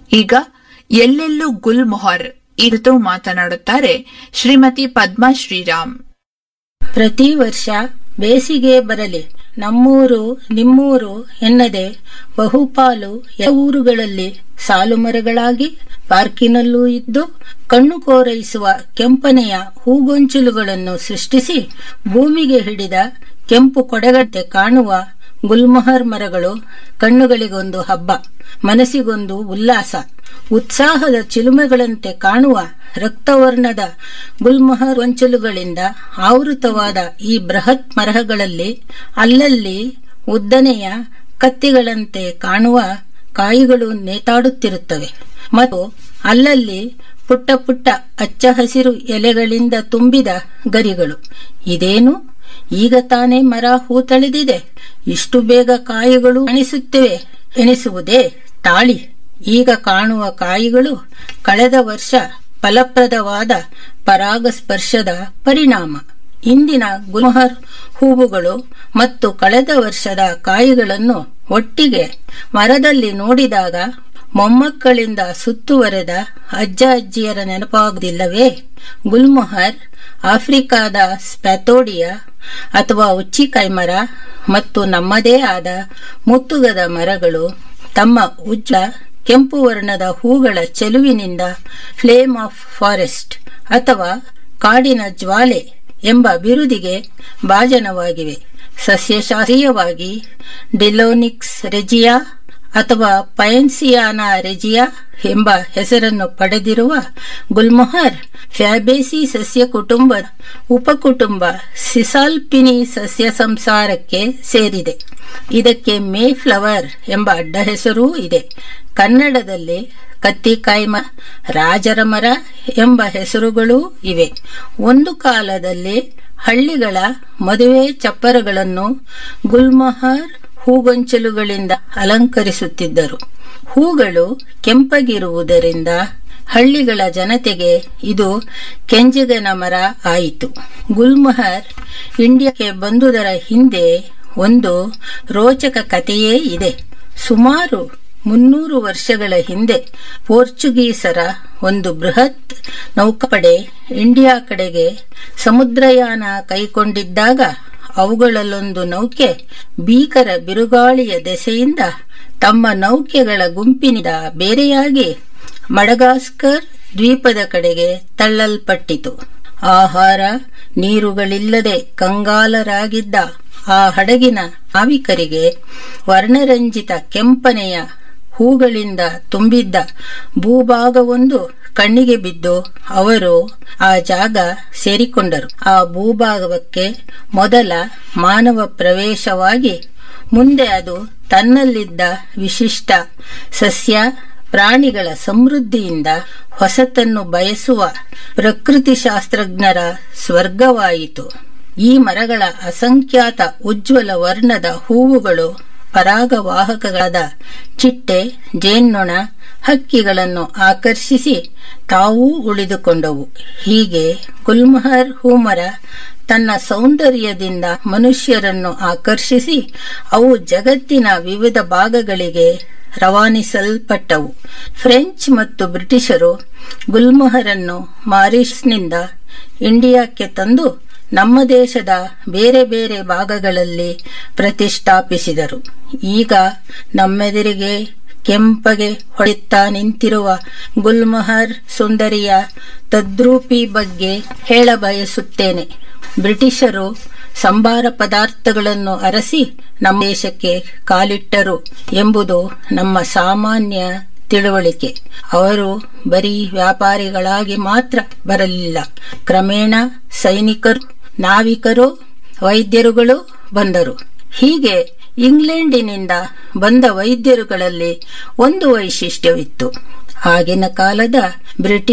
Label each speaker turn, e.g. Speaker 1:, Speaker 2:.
Speaker 1: ಈಗ ಎಲ್ಲೆಲ್ಲೂ ಗುಲ್ ಮೊಹರ್ ಇದು ಮಾತನಾಡುತ್ತಾರೆ ಶ್ರೀಮತಿ ಪದ್ಮಾ ಶ್ರೀರಾಮ್
Speaker 2: ಪ್ರತಿ ವರ್ಷ ಬೇಸಿಗೆ ಬರಲಿ ನಮ್ಮೂರು ನಿಮ್ಮೂರು ಎನ್ನದೆ ಬಹುಪಾಲು ಎಲ್ಲ ಊರುಗಳಲ್ಲಿ ಸಾಲು ಮರಗಳಾಗಿ ಪಾರ್ಕಿನಲ್ಲೂ ಇದ್ದು ಕಣ್ಣು ಕೋರೈಸುವ ಕೆಂಪನೆಯ ಹೂಗೊಂಚಲುಗಳನ್ನು ಸೃಷ್ಟಿಸಿ ಭೂಮಿಗೆ ಹಿಡಿದ ಕೆಂಪು ಕೊಡೆಗಂತೆ ಕಾಣುವ ಗುಲ್ಮೊಹರ್ ಮರಗಳು ಕಣ್ಣುಗಳಿಗೊಂದು ಹಬ್ಬ ಮನಸ್ಸಿಗೊಂದು ಉಲ್ಲಾಸ ಉತ್ಸಾಹದ ಚಿಲುಮೆಗಳಂತೆ ಕಾಣುವ ರಕ್ತವರ್ಣದ ಗುಲ್ಮೊಹರ್ ಗೊಂಚಲುಗಳಿಂದ ಆವೃತವಾದ ಈ ಬೃಹತ್ ಮರಗಳಲ್ಲಿ ಅಲ್ಲಲ್ಲಿ ಉದ್ದನೆಯ ಕತ್ತಿಗಳಂತೆ ಕಾಣುವ ಕಾಯಿಗಳು ನೇತಾಡುತ್ತಿರುತ್ತವೆ ಮತ್ತು ಅಲ್ಲಲ್ಲಿ ಪುಟ್ಟ ಪುಟ್ಟ ಅಚ್ಚ ಹಸಿರು ಎಲೆಗಳಿಂದ ತುಂಬಿದ ಗರಿಗಳು ಇದೇನು ಈಗ ತಾನೇ ಮರ ಹೂ ತಳೆದಿದೆ ಇಷ್ಟು ಬೇಗ ಕಾಯಿಗಳು ಕಾಣಿಸುತ್ತಿವೆ ಎನಿಸುವುದೇ ತಾಳಿ ಈಗ ಕಾಣುವ ಕಾಯಿಗಳು ಕಳೆದ ವರ್ಷ ಫಲಪ್ರದವಾದ ಪರಾಗಸ್ಪರ್ಶದ ಪರಿಣಾಮ ಇಂದಿನ ಗುಲ್ಮೊಹರ್ ಹೂವುಗಳು ಮತ್ತು ಕಳೆದ ವರ್ಷದ ಕಾಯಿಗಳನ್ನು ಒಟ್ಟಿಗೆ ಮರದಲ್ಲಿ ನೋಡಿದಾಗ ಮೊಮ್ಮಕ್ಕಳಿಂದ ಸುತ್ತುವರೆದ ಅಜ್ಜ ಅಜ್ಜಿಯರ ನೆನಪಾಗುವುದಿಲ್ಲವೇ ಗುಲ್ಮೊಹರ್ ಆಫ್ರಿಕಾದ ಸ್ಪ್ಯಾಥೋಡಿಯಾ ಅಥವಾ ಉಚ್ಚಿಕಾಯಿ ಮರ ಮತ್ತು ನಮ್ಮದೇ ಆದ ಮುತ್ತುಗದ ಮರಗಳು ತಮ್ಮ ಉಜ್ಜ ಕೆಂಪು ವರ್ಣದ ಹೂಗಳ ಚೆಲುವಿನಿಂದ ಫ್ಲೇಮ್ ಆಫ್ ಫಾರೆಸ್ಟ್ ಅಥವಾ ಕಾಡಿನ ಜ್ವಾಲೆ ಎಂಬ ಬಿರುದಿಗೆ ಭಾಜನವಾಗಿವೆ ಸಸ್ಯಶಾಸ್ತ್ರೀಯವಾಗಿ ಡಿಲೋನಿಕ್ಸ್ ರೆಜಿಯಾ ಅಥವಾ ಪಯನ್ಸಿಯಾನಾ ರೆಜಿಯಾ ಎಂಬ ಹೆಸರನ್ನು ಪಡೆದಿರುವ ಗುಲ್ಮೊಹರ್ ಫ್ಯಾಬೇಸಿ ಸಸ್ಯ ಕುಟುಂಬದ ಉಪಕುಟುಂಬ ಸಿಸಾಲ್ಪಿನಿ ಸಸ್ಯ ಸಂಸಾರಕ್ಕೆ ಸೇರಿದೆ ಇದಕ್ಕೆ ಮೇ ಫ್ಲವರ್ ಎಂಬ ಅಡ್ಡ ಹೆಸರೂ ಇದೆ ಕನ್ನಡದಲ್ಲಿ ಕತ್ತಿಕಾಯಿ ಮ ರಾಜರ ಮರ ಎಂಬ ಹೆಸರುಗಳೂ ಇವೆ ಒಂದು ಕಾಲದಲ್ಲಿ ಹಳ್ಳಿಗಳ ಮದುವೆ ಚಪ್ಪರಗಳನ್ನು ಗುಲ್ಮೊಹರ್ ಹೂಗೊಂಚಲುಗಳಿಂದ ಅಲಂಕರಿಸುತ್ತಿದ್ದರು ಹೂಗಳು ಕೆಂಪಗಿರುವುದರಿಂದ ಹಳ್ಳಿಗಳ ಜನತೆಗೆ ಇದು ಕೆಂಜಗನ ಮರ ಆಯಿತು ಗುಲ್ಮೊಹರ್ ಇಂಡಿಯಾಕ್ಕೆ ಬಂದುದರ ಹಿಂದೆ ಒಂದು ರೋಚಕ ಕಥೆಯೇ ಇದೆ ಸುಮಾರು ಮುನ್ನೂರು ವರ್ಷಗಳ ಹಿಂದೆ ಪೋರ್ಚುಗೀಸರ ಒಂದು ಬೃಹತ್ ನೌಕಾಪಡೆ ಇಂಡಿಯಾ ಕಡೆಗೆ ಸಮುದ್ರಯಾನ ಕೈಕೊಂಡಿದ್ದಾಗ ಅವುಗಳಲ್ಲೊಂದು ನೌಕೆ ಭೀಕರ ಬಿರುಗಾಳಿಯ ದೆಸೆಯಿಂದ ತಮ್ಮ ನೌಕೆಗಳ ಗುಂಪಿನಿಂದ ಬೇರೆಯಾಗಿ ಮಡಗಾಸ್ಕರ್ ದ್ವೀಪದ ಕಡೆಗೆ ತಳ್ಳಲ್ಪಟ್ಟಿತು ಆಹಾರ ನೀರುಗಳಿಲ್ಲದೆ ಕಂಗಾಲರಾಗಿದ್ದ ಆ ಹಡಗಿನ ನಾವಿಕರಿಗೆ ವರ್ಣರಂಜಿತ ಕೆಂಪನೆಯ ಹೂಗಳಿಂದ ತುಂಬಿದ್ದ ಭೂಭಾಗವೊಂದು ಕಣ್ಣಿಗೆ ಬಿದ್ದು ಅವರು ಆ ಜಾಗ ಸೇರಿಕೊಂಡರು ಆ ಭೂಭಾಗಕ್ಕೆ ಮೊದಲ ಮಾನವ ಪ್ರವೇಶವಾಗಿ ಮುಂದೆ ಅದು ತನ್ನಲ್ಲಿದ್ದ ವಿಶಿಷ್ಟ ಸಸ್ಯ ಪ್ರಾಣಿಗಳ ಸಮೃದ್ಧಿಯಿಂದ ಹೊಸತನ್ನು ಬಯಸುವ ಪ್ರಕೃತಿ ಶಾಸ್ತ್ರಜ್ಞರ ಸ್ವರ್ಗವಾಯಿತು ಈ ಮರಗಳ ಅಸಂಖ್ಯಾತ ಉಜ್ವಲ ವರ್ಣದ ಹೂವುಗಳು ಪರಾಗವಾಹಕಗಳಾದ ಚಿಟ್ಟೆ ಜೇನ್ನೊಣ ಹಕ್ಕಿಗಳನ್ನು ಆಕರ್ಷಿಸಿ ತಾವೂ ಉಳಿದುಕೊಂಡವು ಹೀಗೆ ಗುಲ್ಮಹರ್ ಹೂಮರ ತನ್ನ ಸೌಂದರ್ಯದಿಂದ ಮನುಷ್ಯರನ್ನು ಆಕರ್ಷಿಸಿ ಅವು ಜಗತ್ತಿನ ವಿವಿಧ ಭಾಗಗಳಿಗೆ ರವಾನಿಸಲ್ಪಟ್ಟವು ಫ್ರೆಂಚ್ ಮತ್ತು ಬ್ರಿಟಿಷರು ಗುಲ್ಮೊಹರನ್ನು ಮಾರಿಷ್ನಿಂದ ಇಂಡಿಯಾಕ್ಕೆ ತಂದು ನಮ್ಮ ದೇಶದ ಬೇರೆ ಬೇರೆ ಭಾಗಗಳಲ್ಲಿ ಪ್ರತಿಷ್ಠಾಪಿಸಿದರು ಈಗ ನಮ್ಮೆದುರಿಗೆ ಕೆಂಪಗೆ ಹೊಡೆಯುತ್ತಾ ನಿಂತಿರುವ ಗುಲ್ಮೊಹರ್ ಸುಂದರಿಯ ತದ್ರೂಪಿ ಬಗ್ಗೆ ಹೇಳಬಯಸುತ್ತೇನೆ ಬ್ರಿಟಿಷರು ಸಂಬಾರ ಪದಾರ್ಥಗಳನ್ನು ಅರಸಿ ನಮ್ಮ ದೇಶಕ್ಕೆ ಕಾಲಿಟ್ಟರು ಎಂಬುದು ನಮ್ಮ ಸಾಮಾನ್ಯ ತಿಳುವಳಿಕೆ ಅವರು ಬರೀ ವ್ಯಾಪಾರಿಗಳಾಗಿ ಮಾತ್ರ ಬರಲಿಲ್ಲ ಕ್ರಮೇಣ ಸೈನಿಕರು ನಾವಿಕರು ವೈದ್ಯರುಗಳು ಬಂದರು ಹೀಗೆ ಇಂಗ್ಲೆಂಡಿನಿಂದ ಬಂದ ವೈದ್ಯರುಗಳಲ್ಲಿ ಒಂದು ವೈಶಿಷ್ಟ್ಯವಿತ್ತು ಆಗಿನ ಕಾಲದ ಬ್ರಿಟಿಷ್